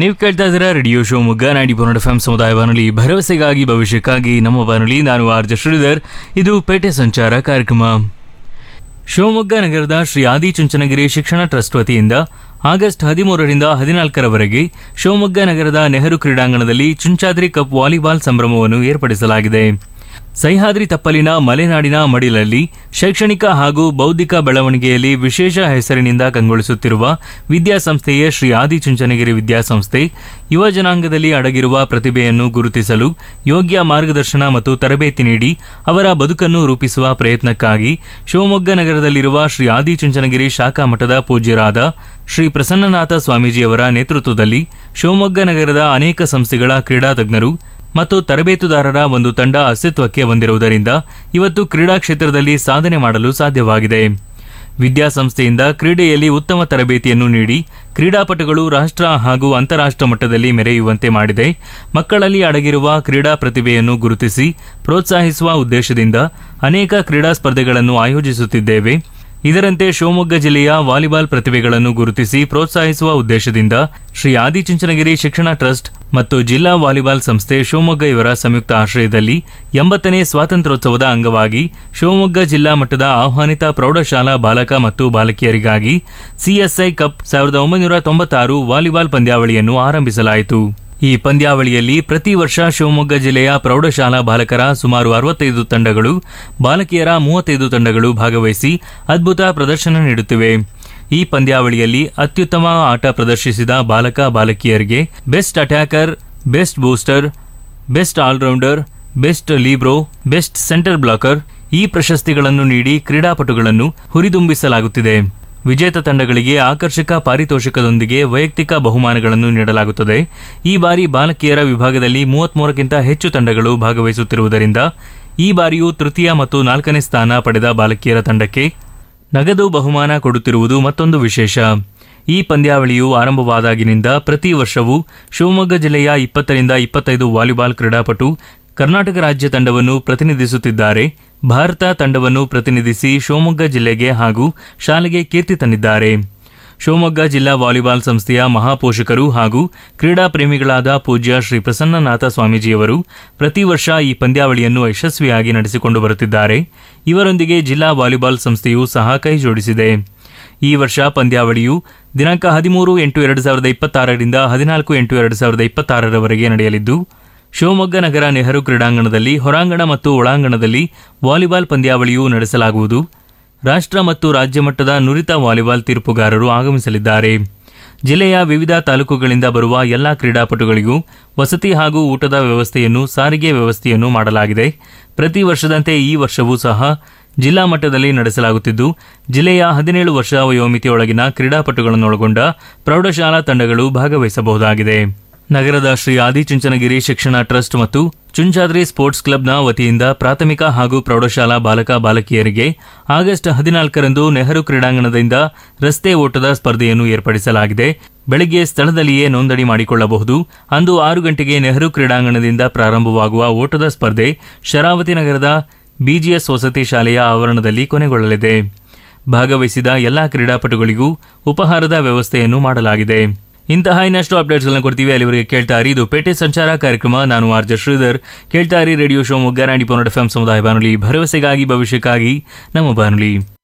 ನೀವು ಕೇಳ್ತಾ ಇದ್ದೀರಾ radio Shivamogga ninety point eight F ಸಮುದಾಯ ಬಾನುಲಿ ಭರವಸೆಗಾಗಿ ಭವಿಷ್ಯಕ್ಕಾಗಿ ನಮ್ಮ ಬಾನುಲಿ ನಾನು ಆರ್ ಜೆ ಶ್ರೀಧರ್ ಇದು ಪೇಟೆ ಸಂಚಾರ ಕಾರ್ಯಕ್ರಮ ಶಿವಮೊಗ್ಗ ನಗರದ ಶ್ರೀ ಆದಿಚುಂಚನಗಿರಿ ಶಿಕ್ಷಣ ಟ್ರಸ್ಟ್ ವತಿಯಿಂದ ಆಗಸ್ಟ್ ಹದಿಮೂರರಿಂದ ಹದಿನಾಲ್ಕರವರೆಗೆ ಶಿವಮೊಗ್ಗ ನಗರದ ನೆಹರು ಕ್ರೀಡಾಂಗಣದಲ್ಲಿ ಚುಂಚಾದ್ರಿ ಕಪ್ ವಾಲಿಬಾಲ್ ಸಂಭ್ರಮವನ್ನು ಏರ್ಪಡಿಸಲಾಗಿದೆ ಸಹ್ಯಾದ್ರಿ ತಪ್ಪಲಿನ ಮಲೆನಾಡಿನ ಮಡಿಲಲ್ಲಿ ಶೈಕ್ಷಣಿಕ ಹಾಗೂ ಬೌದ್ಧಿಕ ಬೆಳವಣಿಗೆಯಲ್ಲಿ ವಿಶೇಷ ಹೆಸರಿನಿಂದ ಕಂಗೊಳಿಸುತ್ತಿರುವ ವಿದ್ಯಾಸಂಸ್ಥೆಯೇ ಶ್ರೀ ಆದಿಚುಂಚನಗಿರಿ ವಿದ್ಯಾಸಂಸ್ಥೆ ಯುವ ಜನಾಂಗದಲ್ಲಿ ಅಡಗಿರುವ ಪ್ರತಿಭೆಯನ್ನು ಗುರುತಿಸಲು ಯೋಗ್ಯ ಮಾರ್ಗದರ್ಶನ ಮತ್ತು ತರಬೇತಿ ನೀಡಿ ಅವರ ಬದುಕನ್ನು ರೂಪಿಸುವ ಪ್ರಯತ್ನಕ್ಕಾಗಿ ಶಿವಮೊಗ್ಗ ನಗರದಲ್ಲಿರುವ ಶ್ರೀ ಆದಿಚುಂಚನಗಿರಿ ಶಾಖಾ ಮಠದ ಪೂಜ್ಯರಾದ ಶ್ರೀ ಪ್ರಸನ್ನನಾಥ ಸ್ವಾಮೀಜಿಯವರ ನೇತೃತ್ವದಲ್ಲಿ ಶಿವಮೊಗ್ಗ ನಗರದ ಅನೇಕ ಸಂಸ್ಥೆಗಳ ಕ್ರೀಡಾ ತಜ್ಞರು ಮತ್ತು ತರಬೇತುದಾರರ ಒಂದು ತಂಡ ಅಸ್ತಿತ್ವಕ್ಕೆ ಬಂದಿರುವುದರಿಂದ ಇವತ್ತು ಕ್ರೀಡಾ ಕ್ಷೇತ್ರದಲ್ಲಿ ಸಾಧನೆ ಮಾಡಲು ಸಾಧ್ಯವಾಗಿದೆ ವಿದ್ಯಾಸಂಸ್ಥೆಯಿಂದ ಕ್ರೀಡೆಯಲ್ಲಿ ಉತ್ತಮ ತರಬೇತಿಯನ್ನು ನೀಡಿ ಕ್ರೀಡಾಪಟುಗಳು ರಾಷ್ಟ್ರ ಹಾಗೂ ಅಂತಾರಾಷ್ಟ್ರ ಮಟ್ಟದಲ್ಲಿ ಮೆರೆಯುವಂತೆ ಮಾಡಿದೆ ಮಕ್ಕಳಲ್ಲಿ ಅಡಗಿರುವ ಕ್ರೀಡಾ ಪ್ರತಿಭೆಯನ್ನು ಗುರುತಿಸಿ ಪ್ರೋತ್ಸಾಹಿಸುವ ಉದ್ದೇಶದಿಂದ ಅನೇಕ ಕ್ರೀಡಾ ಸ್ಪರ್ಧೆಗಳನ್ನು ಆಯೋಜಿಸುತ್ತಿದ್ದೇವೆ ಇದರಂತೆ ಶಿವಮೊಗ್ಗ ಜಿಲ್ಲೆಯ ವಾಲಿಬಾಲ್ ಪ್ರತಿಭೆಗಳನ್ನು ಗುರುತಿಸಿ ಪ್ರೋತ್ಸಾಹಿಸುವ ಉದ್ದೇಶದಿಂದ ಶ್ರೀ ಆದಿಚುಂಚನಗಿರಿ ಶಿಕ್ಷಣ ಟ್ರಸ್ಟ್ ಮತ್ತು ಜಿಲ್ಲಾ ವಾಲಿಬಾಲ್ ಸಂಸ್ಥೆ ಶಿವಮೊಗ್ಗ ಇವರ ಸಂಯುಕ್ತ ಆಶ್ರಯದಲ್ಲಿ ಎಂಬತ್ತನೇ ಸ್ವಾತಂತ್ರ್ಯೋತ್ಸವದ ಅಂಗವಾಗಿ ಶಿವಮೊಗ್ಗ ಜಿಲ್ಲಾ ಮಟ್ಟದ ಆಹ್ವಾನಿತ ಪ್ರೌಢಶಾಲಾ ಬಾಲಕ ಮತ್ತು ಬಾಲಕಿಯರಿಗಾಗಿ ಸಿಎಸ್ಐ ಕಪ್ ಸಾವಿರದ ಒಂಬೈನೂರ ತೊಂಬತ್ತಾರು ವಾಲಿಬಾಲ್ ಪಂದ್ಯಾವಳಿಯನ್ನು ಆರಂಭಿಸಲಾಯಿತು ಈ ಪಂದ್ಯಾವಳಿಯಲ್ಲಿ ಪ್ರತಿ ವರ್ಷ ಶಿವಮೊಗ್ಗ ಜಿಲ್ಲೆಯ ಪ್ರೌಢಶಾಲಾ ಬಾಲಕರ ಸುಮಾರು ಅರವತ್ತೈದು ತಂಡಗಳು ಬಾಲಕಿಯರ ಮೂವತ್ತೈದು ತಂಡಗಳು ಭಾಗವಹಿಸಿ ಅದ್ಭುತ ಪ್ರದರ್ಶನ ನೀಡುತ್ತಿವೆ ಈ ಪಂದ್ಯಾವಳಿಯಲ್ಲಿ ಅತ್ಯುತ್ತಮ ಆಟ ಪ್ರದರ್ಶಿಸಿದ ಬಾಲಕ ಬಾಲಕಿಯರಿಗೆ best attacker best booster best all rounder best libero best centre blocker ಈ ಪ್ರಶಸ್ತಿಗಳನ್ನು ನೀಡಿ ಕ್ರೀಡಾಪಟುಗಳನ್ನು ಹುರಿದುಂಬಿಸಲಾಗುತ್ತಿದೆ ವಿಜೇತ ತಂಡಗಳಿಗೆ ಆಕರ್ಷಕ ಪಾರಿತೋಷಿಕದೊಂದಿಗೆ ವೈಯಕ್ತಿಕ ಬಹುಮಾನಗಳನ್ನು ನೀಡಲಾಗುತ್ತದೆ ಈ ಬಾರಿ ಬಾಲಕಿಯರ ವಿಭಾಗದಲ್ಲಿ ಮೂವತ್ಮೂರಕ್ಕಿಂತ ಹೆಚ್ಚು ತಂಡಗಳು ಭಾಗವಹಿಸುತ್ತಿರುವುದರಿಂದ ಈ ಬಾರಿಯೂ ತೃತೀಯ ಮತ್ತು ನಾಲ್ಕನೇ ಸ್ಥಾನ ಪಡೆದ ಬಾಲಕಿಯರ ತಂಡಕ್ಕೆ ನಗದು ಬಹುಮಾನ ಕೊಡುತ್ತಿರುವುದು ಮತ್ತೊಂದು ವಿಶೇಷ ಈ ಪಂದ್ಯಾವಳಿಯು ಆರಂಭವಾದಾಗಿನಿಂದ ಪ್ರತಿ ವರ್ಷವೂ ಶಿವಮೊಗ್ಗ ಜಿಲ್ಲೆಯ ಇಪ್ಪತ್ತರಿಂದ ಇಪ್ಪತ್ತೈದು ವಾಲಿಬಾಲ್ ಕ್ರೀಡಾಪಟು ಕರ್ನಾಟಕ ರಾಜ್ಯ ತಂಡವನ್ನು ಪ್ರತಿನಿಧಿಸುತ್ತಿದ್ದಾರೆ ಭಾರತ ತಂಡವನ್ನು ಪ್ರತಿನಿಧಿಸಿ ಶಿವಮೊಗ್ಗ ಜಿಲ್ಲೆಗೆ ಹಾಗೂ ಶಾಲೆಗೆ ಕೀರ್ತಿ ತಂದಿದ್ದಾರೆ ಶಿವಮೊಗ್ಗ ಜಿಲ್ಲಾ ವಾಲಿಬಾಲ್ ಸಂಸ್ಥೆಯ ಮಹಾಪೋಷಕರು ಹಾಗೂ ಕ್ರೀಡಾ ಪ್ರೇಮಿಗಳಾದ ಪೂಜ್ಯ ಶ್ರೀ ಪ್ರಸನ್ನನಾಥ ಸ್ವಾಮೀಜಿಯವರು ಪ್ರತಿ ವರ್ಷ ಈ ಪಂದ್ಯಾವಳಿಯನ್ನು ಯಶಸ್ವಿಯಾಗಿ ನಡೆಸಿಕೊಂಡು ಬರುತ್ತಿದ್ದಾರೆ ಇವರೊಂದಿಗೆ ಜಿಲ್ಲಾ ವಾಲಿಬಾಲ್ ಸಂಸ್ಥೆಯು ಸಹ ಕೈ ಜೋಡಿಸಿದೆ ಈ ವರ್ಷ ಪಂದ್ಯಾವಳಿಯು ದಿನಾಂಕ ಹದಿಮೂರು ಎಂಟು ಎರಡು ಸಾವಿರದ ಇಪ್ಪತ್ತಾರರಿಂದ ಹದಿನಾಲ್ಕು ಎಂಟು ಎರಡು ಸಾವಿರದ ಇಪ್ಪತ್ತಾರರವರೆಗೆ ನಡೆಯಲಿದ್ದು ಶಿವಮೊಗ್ಗ ನಗರ ನೆಹರು ಕ್ರೀಡಾಂಗಣದಲ್ಲಿ ಹೊರಾಂಗಣ ಮತ್ತು ಒಳಾಂಗಣದಲ್ಲಿ ವಾಲಿಬಾಲ್ ಪಂದ್ಯಾವಳಿಯು ನಡೆಸಲಾಗುವುದು ರಾಷ್ಟ್ರ ಮತ್ತು ರಾಜ್ಯ ಮಟ್ಟದ ನುರಿತ ವಾಲಿಬಾಲ್ ತೀರ್ಪುಗಾರರು ಆಗಮಿಸಲಿದ್ದಾರೆ ಜಿಲ್ಲೆಯ ವಿವಿಧ ತಾಲೂಕುಗಳಿಂದ ಬರುವ ಎಲ್ಲಾ ಕ್ರೀಡಾಪಟುಗಳಿಗೂ ವಸತಿ ಹಾಗೂ ಊಟದ ವ್ಯವಸ್ಥೆಯನ್ನು ಸಾರಿಗೆ ವ್ಯವಸ್ಥೆಯನ್ನು ಮಾಡಲಾಗಿದೆ ಪ್ರತಿ ವರ್ಷದಂತೆ ಈ ವರ್ಷವೂ ಸಹ ಜಿಲ್ಲಾ ಮಟ್ಟದಲ್ಲಿ ನಡೆಸಲಾಗುತ್ತಿದ್ದು ಜಿಲ್ಲೆಯ ಹದಿನೇಳು ವರ್ಷ ವಯೋಮಿತಿಯೊಳಗಿನ ಕ್ರೀಡಾಪಟುಗಳನ್ನೊಳಗೊಂಡ ಪ್ರೌಢಶಾಲಾ ತಂಡಗಳು ಭಾಗವಹಿಸಬಹುದಾಗಿದೆ ನಗರದ ಶ್ರೀ ಆದಿಚುಂಚನಗಿರಿ ಶಿಕ್ಷಣ ಟ್ರಸ್ಟ್ ಮತ್ತು ಚುಂಚಾದ್ರಿ ಸ್ಪೋರ್ಟ್ಸ್ ಕ್ಲಬ್ನ ವತಿಯಿಂದ ಪ್ರಾಥಮಿಕ ಹಾಗೂ ಪ್ರೌಢಶಾಲಾ ಬಾಲಕ ಬಾಲಕಿಯರಿಗೆ ಆಗಸ್ಟ್ ಹದಿನಾಲ್ಕರಂದು ನೆಹರು ಕ್ರೀಡಾಂಗಣದಿಂದ ರಸ್ತೆ ಓಟದ ಸ್ಪರ್ಧೆಯನ್ನು ಏರ್ಪಡಿಸಲಾಗಿದೆ ಬೆಳಗ್ಗೆ ಸ್ಥಳದಲ್ಲಿಯೇ ನೋಂದಣಿ ಮಾಡಿಕೊಳ್ಳಬಹುದು ಅಂದು ಆರು ಗಂಟೆಗೆ ನೆಹರು ಕ್ರೀಡಾಂಗಣದಿಂದ ಪ್ರಾರಂಭವಾಗುವ ಓಟದ ಸ್ಪರ್ಧೆ ಶರಾವತಿ ನಗರದ ಬಿಜಿಎಸ್ ವಸತಿ ಶಾಲೆಯ ಆವರಣದಲ್ಲಿ ಕೊನೆಗೊಳ್ಳಲಿದೆ ಭಾಗವಹಿಸಿದ ಎಲ್ಲಾ ಕ್ರೀಡಾಪಟುಗಳಿಗೂ ಉಪಹಾರದ ವ್ಯವಸ್ಥೆಯನ್ನು ಮಾಡಲಾಗಿದೆ ಇಂತಹ ಇನ್ನಷ್ಟು ಅಪ್ಡೇಟ್ಸ್ಗಳನ್ನು ಕೊಡ್ತೀವಿ ಅಲ್ಲಿವರೆಗೆ ಕೇಳ್ತಾ ಇರಿ ಇದು ಪೇಟೆ ಸಂಚಾರ ಕಾರ್ಯಕ್ರಮ ನಾನು ಆರ್ ಜೆ ಶ್ರೀಧರ್ ಕೇಳ್ತಾ ಇರಿ ರೇಡಿಯೋ ಶಿವಮೊಗ್ಗ ನಾಡಿ ಪೊನ್ನಡ ಎಫ್ ಸಮುದಾಯ ಬಾನುಲಿ ಭರವಸೆಗಾಗಿ ಭವಿಷ್ಯಕ್ಕಾಗಿ ನಮ್ಮ ಬಾನುಲಿ